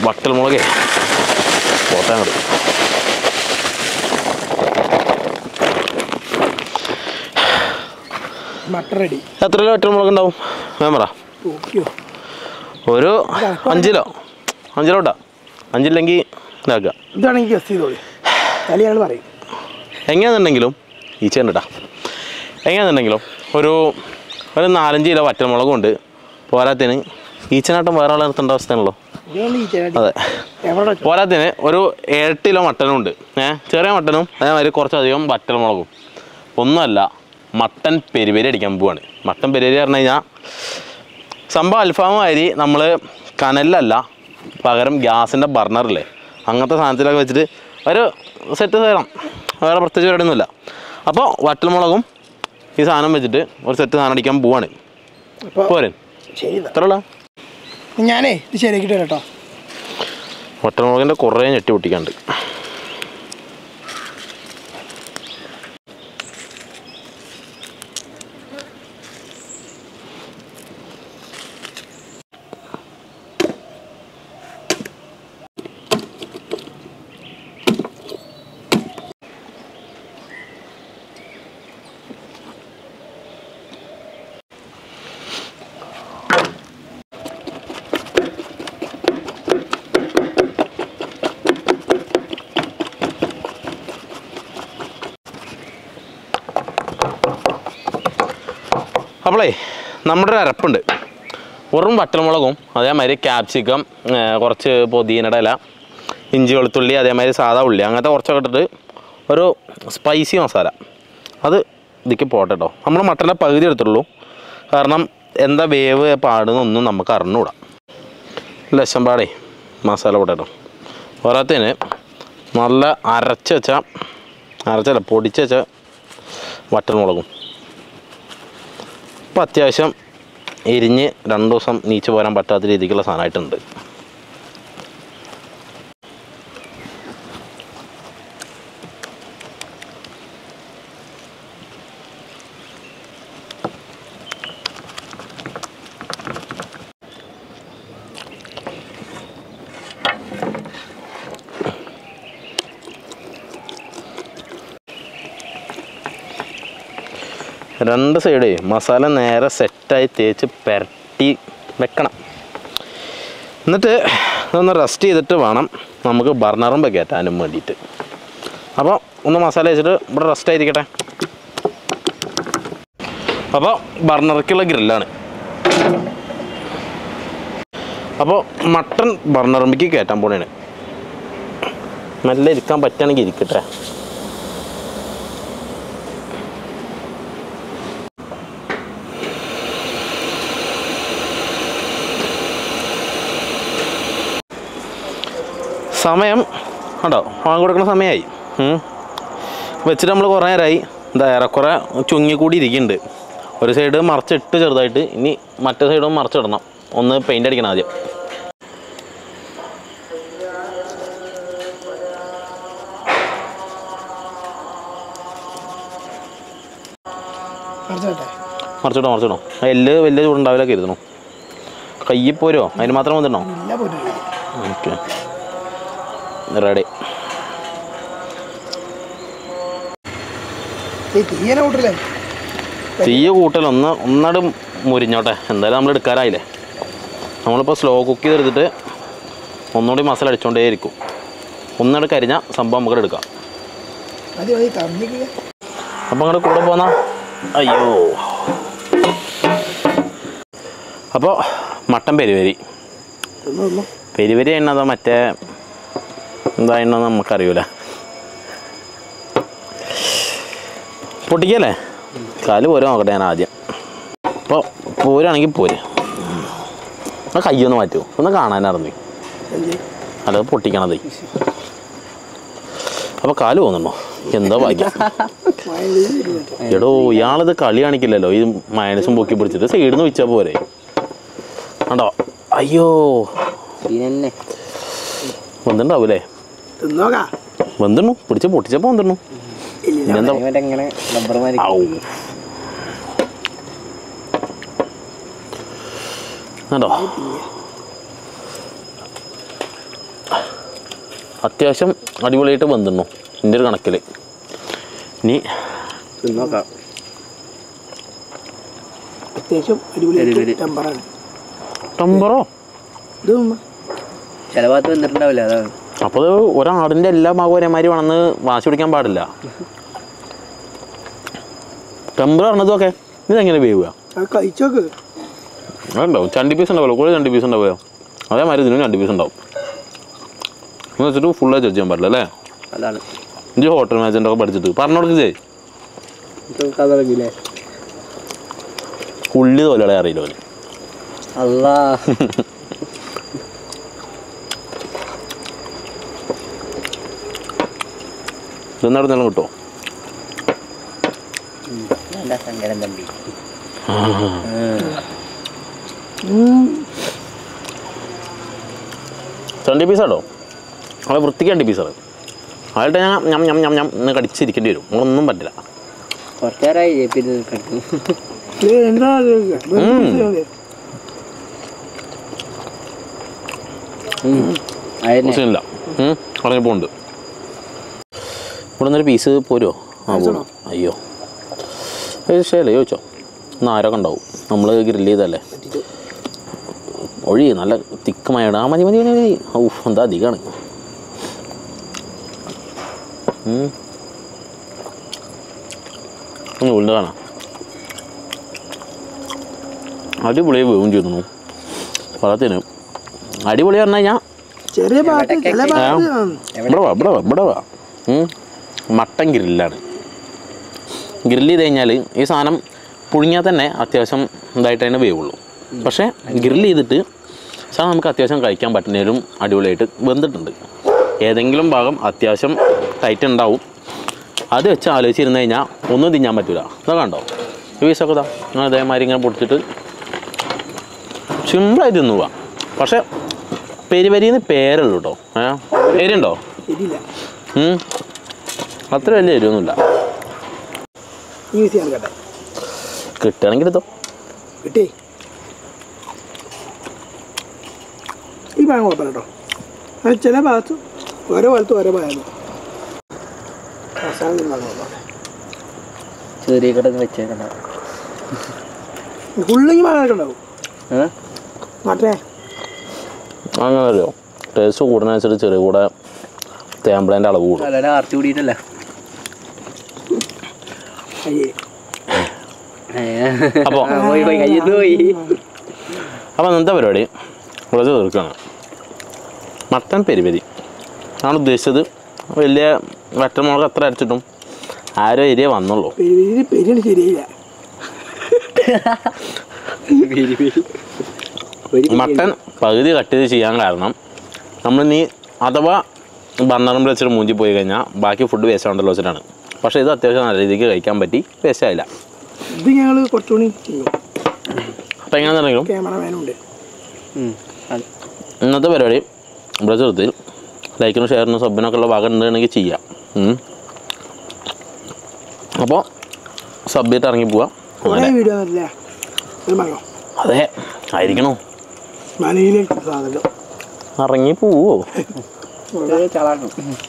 വട്ടൽ മുളകേ പോത്താൻ അങ്ങോട്ട് mutton ready എത്ര kilo വറ്റൽ മുളക് ഉണ്ടാവും ഞാൻ പറ ഓക്കെയോ ഒരു അഞ്ച് കിലോ അഞ്ച് കിലോ ഇട്ടാ അഞ്ചില്ലെങ്കിൽ ഇതാക്കുക ഇതാണെങ്കിൽ ഗസ് ചെയ്തോളി തല ഞങ്ങൾ പറയും എങ്ങനെയാണെന്നുണ്ടെങ്കിലും ഈ ചേണ്ടട്ടാ എങ്ങനെയാണെന്നുണ്ടെങ്കിലും ഒരു ഒരു നാലഞ്ച് കിലോ വറ്റൽമുളകും ഉണ്ട് പോരാത്തിന് ഈച്ചനാട്ടം വേറെ ആളെ നിർത്തേണ്ട അവസ്ഥയാണല്ലോ ഇതുകൊണ്ട് ഈ ചേട്ടാ അതെ എവിടെ വെച്ചോ? പോരാത്തിന് ഒരു ഏഴ് കിലോ മട്ടനും ഉണ്ട് ഏഹ് ചെറിയ മട്ടനും അതേമാതിരി കുറച്ചധികം വറ്റൽമുളകും ഒന്നുമല്ല മട്ടൻ പെരുപേരി അടിക്കാൻ പോവാണ് മട്ടൻ പെരുപേരി പറഞ്ഞു കഴിഞ്ഞാൽ സംഭവം അൽഫാം അരി നമ്മൾ കനലിലല്ല പകരം ഗ്യാസിൻ്റെ ബർണറില്ലേ അങ്ങനത്തെ സാധനത്തിലൊക്കെ വെച്ചിട്ട് ഒരു സെറ്റ് തരാം വേറെ പ്രത്യേകിച്ച് പരിപാടിയൊന്നുമില്ല അപ്പോൾ വറ്റൽമുളകും ഈ സാധനം വെച്ചിട്ട് ഒരു സെറ്റ് സാധനം അടിക്കാൻ പോവാണ് അപ്പോൾ പോരെ ശരി എന്നാ. എത്ര ഉള്ള ഞാനേ ഇത് ശരിയാക്കിട്ട് വരാം കേട്ടോ വറ്റൽമുളകിൻ്റെ കുറേ ഞെട്ടി പൊട്ടിക്കാണ്ട് അപ്പോളേ നമ്മുടെ ഒരു അരപ്പുണ്ട് വെറും വറ്റൽമുളകും അതേമാതിരി ക്യാപ്സിക്കം ഏർ കുറച്ച് പുതിനയുടെ ഇല ഇഞ്ചി വെളുത്തുള്ളി അതേമാതിരി സാധാ ഉള്ളി അങ്ങനത്തെ കുറച്ചൊക്കെ ഇട്ടിട്ട് ഒരു സ്പൈസി മസാല അത് ഇതിക്ക് പോട്ടെ കേട്ടോ നമ്മൾ മട്ടൻ്റെ പകുതി എടുത്തുള്ളൂ കാരണം എന്താ വേവ് പാടുന്നൊന്നും നമുക്ക് അറിഞ്ഞുകൂടാ ലക്ഷം പാടേ മസാല പോട്ടെ കേട്ടോ പോരാത്തതിന് നല്ല അരച്ച് വെച്ച അരച്ചല്ല പൊടിച്ച് വെച്ച വറ്റൽമുളകും ഇപ്പം അത്യാവശ്യം എരിഞ്ഞ് രണ്ട് ദിവസം നീച്ച് പോരാൻ പറ്റാത്ത രീതിക്കുള്ള സാധനമായിട്ടുണ്ട് രണ്ട് സൈഡേ മസാല നേരെ സെറ്റായി തേച്ച് പുരട്ടി വെക്കണം എന്നിട്ട് ഇതൊന്ന് റെസ്റ്റ് ചെയ്തിട്ട് വേണം നമുക്ക് ബർണറും കയറ്റാനും വേണ്ടിയിട്ട് അപ്പോൾ ഒന്ന് മസാല വെച്ചിട്ട് ഇവിടെ റെസ്റ്റ് ആയിരിക്കട്ടെ അപ്പോൾ ബർണർക്കുള്ള ഗ്രില്ലാണ് അപ്പോൾ മട്ടൺ ബർണറുമ്പേക്ക് കയറ്റാൻ പോണേണ് നല്ല ഇരിക്കാൻ പറ്റുകയാണെങ്കിൽ ഇരിക്കട്ടെ സമയം കണ്ടോ വാങ്ങി കൊടുക്കുന്ന സമയമായി ഉം. വെച്ചിട്ട് നമ്മൾ കുറേ നേരമായി എന്താ ഏറെക്കുറെ ചുങ്ങിക്കൂടി ഇരിക്കുന്നുണ്ട് ഒരു സൈഡ് മറച്ചിട്ട് ചെറുതായിട്ട് ഇനി മറ്റേ സൈഡും മറച്ചിടണം ഒന്ന് പെയിൻ്റ് അടിക്കണം ആദ്യം മനസ്സിലാട്ടെ മറിച്ചിടോ മറിച്ചിടോ ആ എല്ല് വലിയ ചൂടുണ്ടാവില്ല കരുതണോ കയ്യിൽ പോരോ അതിന് മാത്രം വന്നിടണോ ഇല്ല പോയിട്ടില്ല ഓക്കെ റെഡി ഈ തീയനെ കൂട്ടില്ലേ തീയ കൂട്ടൽ ഒന്ന് ഒന്നട് മുരിഞ്ഞോട്ടെ എന്തായാലും നമ്മൾ എടുക്കാറായില്ലേ നമ്മളിപ്പോൾ സ്ലോ കുക്ക് ചെയ്തെടുത്തിട്ട് ഒന്നുകൂടി മസാല അടിച്ചുകൊണ്ടേ ഇരിക്കും ഒന്നട് കരിഞ്ഞ സംഭവം നമുക്ക് എടുക്കാം മതി മതി തന്നിക്കുക അപ്പം അങ്ങോട്ട് കൂടെ പോന്നാ അയ്യോ അപ്പോൾ മട്ടൻ പെരുവരി തിന്നു തിന്നു പെരുവരി എണ്ണതോ മറ്റേ എന്താ എണ്ണെന്ന് നമുക്കറിയൂല പൊട്ടിക്കല്ലേ കാല് പോരെ നോക്കട്ടെ ഞാൻ ആദ്യം അപ്പോൾ പോരാണെങ്കിൽ പോര് ആ കയ്യൊന്ന് മാറ്റുമോ ഒന്ന് കാണാനായിരുന്നു എന്ത് അല്ല പൊട്ടിക്കണത് അപ്പോൾ കാല് പോകുന്നുണ്ടോ എന്താ ഭാഗ്യം മഴയിൽ ഇരുന്നിട്ട് എടോ ഇയാളിത് കളി കാണിക്കില്ലല്ലോ ഈ മയണസും പൊക്കി പിടിച്ചിട്ട് സൈഡിൽ നിന്ന് വെച്ചാൽ പോരെ കണ്ടോ അയ്യോ പിന്നെ വന്നിട്ടുണ്ടാവൂലേ തിന്നോക്കാ വന്നിടണു പിടിച്ച് പൊട്ടിച്ചപ്പോൾ വന്നിടണു ഇല്ല ഇതെന്താ എങ്ങനെ റബ്ബർ മാരി ഔ കണ്ടോ അത്യാവശ്യം അടിപൊളിയായിട്ട് വന്നിരുന്നു എൻ്റെ ഒരു കണക്കിൽ ഇനി തിന്നോക്കാം അത്യാവശ്യം ശരി, ശരി. അടിപൊളി ടെമ്പറാണ് ടമ്പറോ ഇത് ഉമ്മ. ചില ഭാഗത്ത് വന്നിട്ടുണ്ടാവില്ല അതാണ് അപ്പോൾ ഒരാടിൻ്റെ എല്ലാ ഭാഗവും ഒരേമാതിരി വേണമെന്ന് വാശി പിടിക്കാൻ പാടില്ല ടെമ്പർ പറഞ്ഞതൊക്കെ ഇതെങ്ങനെ വേവുക അത് കഴിച്ചോക്ക് അതുണ്ടാവും ചണ്ടി പീസ് ഉണ്ടാവുമല്ലോ കൂടുതൽ ചണ്ടി പീസ് ഉണ്ടാവുമല്ലോ അതേമാതിരി ഇതിനും ചണ്ടി പീസ് ഉണ്ടാവും എന്ന് വെച്ചിട്ട് ഫുള്ളായി ജഡ്ജ് ചെയ്യാൻ പാടില്ല അല്ലേ അതാണ് ഇഞ്ചി ഹോട്ടൽ മാനേജറിൻ്റെ ഒക്കെ പഠിച്ചിട്ട് പറഞ്ഞു കൊടുക്കേ കഥ തുടങ്ങിയില്ലേ ഉള്ളി തോലെ അറിയില്ല അവന് അല്ലാ ഇതെന്നാ നല്ല കിട്ടുമോ നല്ല സങ്കടം തമ്പി ചണ്ടി പീസാട്ടോ അത് വൃത്തിക്ക് ചണ്ടി പീസാണ് അയാളുടെ ഞാൻ ഞം ഞം ഞം ഞം എന്ന് കടിച്ചിരിക്കേണ്ടി വരും നമ്മളൊന്നും പറ്റില്ല കുറച്ചു നേരമായി പിന്നെ കിടക്കുന്നു ഇത് എന്താ ഇത്? വെറും പീസാണ്. അതന്നെ പ്രശ്നമില്ല പറഞ്ഞു പോകുന്നുണ്ട് ഇവിടെ നിന്നൊരു പീസ് പോരുമോ ആ പോരും അയ്യോ അത് ശരിയല്ലേ ചോദിച്ചോ ഇന്ന് ആരൊക്കെ ഉണ്ടാവും നമ്മൾ ഗ്രില്ല് ചെയ്തല്ലേ ഒഴി നല്ല തിക്കമായിട്ട് ആ മതി മതി മതി മതി ഔ എന്താ അധികമാണ് ഒന്ന് ഉള്ള കാണാം അടിപൊളിയായി വേവും ചെയ്യുന്നു വളത്തിന് അടിപൊളി പറഞ്ഞു കഴിഞ്ഞാൽ ചെറിയ ഭാഗത്ത് ചില ഭാഗത്ത് ആ. ഇവിടെ വാ ഇവിടെ വാ ഇവിടെ വാ ഉം. മട്ടൻ ഗ്രില്ലാണ് ഗ്രില്ല് ചെയ്ത് കഴിഞ്ഞാൽ ഈ സാധനം പുഴുങ്ങിയാൽ തന്നെ അത്യാവശ്യം ഇതായിട്ട് തന്നെ വേവുള്ളൂ പക്ഷേ ഗ്രില്ല് ചെയ്തിട്ട് സാധനം നമുക്ക് അത്യാവശ്യം കഴിക്കാൻ പറ്റുന്നതിലും അടിപൊളിയായിട്ട് വെന്തിട്ടുണ്ട് ഏതെങ്കിലും ഭാഗം അത്യാവശ്യം ടൈറ്റ് ഉണ്ടാവും അത് വെച്ച് ആലോചിച്ചിരുന്ന് കഴിഞ്ഞാൽ ഒന്നും തിന്നാൻ പറ്റില്ല ഇതാ കണ്ടോ ഈ പീസൊക്കെ ഇതാ ഞാൻ അതേമാതിരി ഇങ്ങനെ പൊടിച്ചിട്ട് സിമ്പിളായിട്ട് തിന്നു പോവാം പക്ഷേ പെരിപരിന്ന് പേരുള്ളൂ കേട്ടോ ഏ എരിയുണ്ടോ ഇതില്ല ഉം. അത്ര വലിയ എരിവൊന്നുമില്ല യൂസ് ചെയ്യാൻ കേട്ടെ കിട്ടുകയാണെങ്കിൽ എടുത്തോ കിട്ടി ഈ ഭാഗം കുഴപ്പമില്ല കേട്ടോ അത് ചില ഭാഗത്ത് ഓരോ ഭാഗത്ത് ഓരോ ഭാഗം അവസാനം ഒരു ഭാഗം കുഴപ്പമില്ല. ചെറിയ കിടന്ന് വെച്ചേക്കണ ഉള്ളെങ്കിൽ ഭാഗമൊക്കെ ഉണ്ടാവും മറ്റേ അങ്ങനെ അറിയോ ടേസ്റ്റ് കൂടുന്നതനുസരിച്ച് ചെറിയ കൂടെ തേമ്പളേൻ്റെ അളവ് കൂടും വളരെ ആർത്തി കൂടിയിട്ടല്ല അയ്യേ അപ്പോൾ പോയി പോയി കയ്യിൽ പോയി അപ്പോൾ ഇന്നത്തെ പരിപാടി വളരെ തീർക്കുകയാണ് മട്ടൻ പെരിപെരി ആണ് ഉദ്ദേശിച്ചത് വലിയ വറ്റമുളക് എത്ര അരച്ചിട്ടും ആരോ ഏരിയ വന്നുള്ളൂ പെരി പെരിയാണ് ശരിയായില്ല മട്ടൻ പകുതി കട്ട് ചെയ്ത് ചെയ്യാൻ കാരണം നമ്മൾ നീ അഥവാ ബന്നറും വെച്ചിട്ട് മൂഞ്ചി പോയി കഴിഞ്ഞാൽ ബാക്കി ഫുഡ് വേസ്റ്റ് ആവണ്ടല്ലോ വെച്ചിട്ടാണ് പക്ഷേ ഇത് അത്യാവശ്യം നല്ല രീതിക്ക് കഴിക്കാൻ പറ്റി വേസ്റ്റ് ആയില്ല ഇത് ഞങ്ങൾ കുറച്ചുകൂടി ചെയ്യും അപ്പോൾ എങ്ങനെയാണെന്നുണ്ടെങ്കിലും ക്യാമറമാനുണ്ട് ഇന്നത്തെ പരിപാടി ഇവിടെ ചെറുത്തിൽ ലൈക്കിനും ഷെയറിനും സബിനൊക്കെ ഉള്ള ഭാഗം ഉണ്ടെങ്കിൽ ചെയ്യാം ഉം. അപ്പോൾ സബ് ചെയ്തിട്ട് ഇറങ്ങി പോവാം കുറേ അങ്ങനെ വീഡിയോ വരില്ല ഒരു മകം അതെ ആയിരിക്കണോ മലയിലേക്ക് സാധനം ഇറങ്ങി പോവോ ചളാക്കും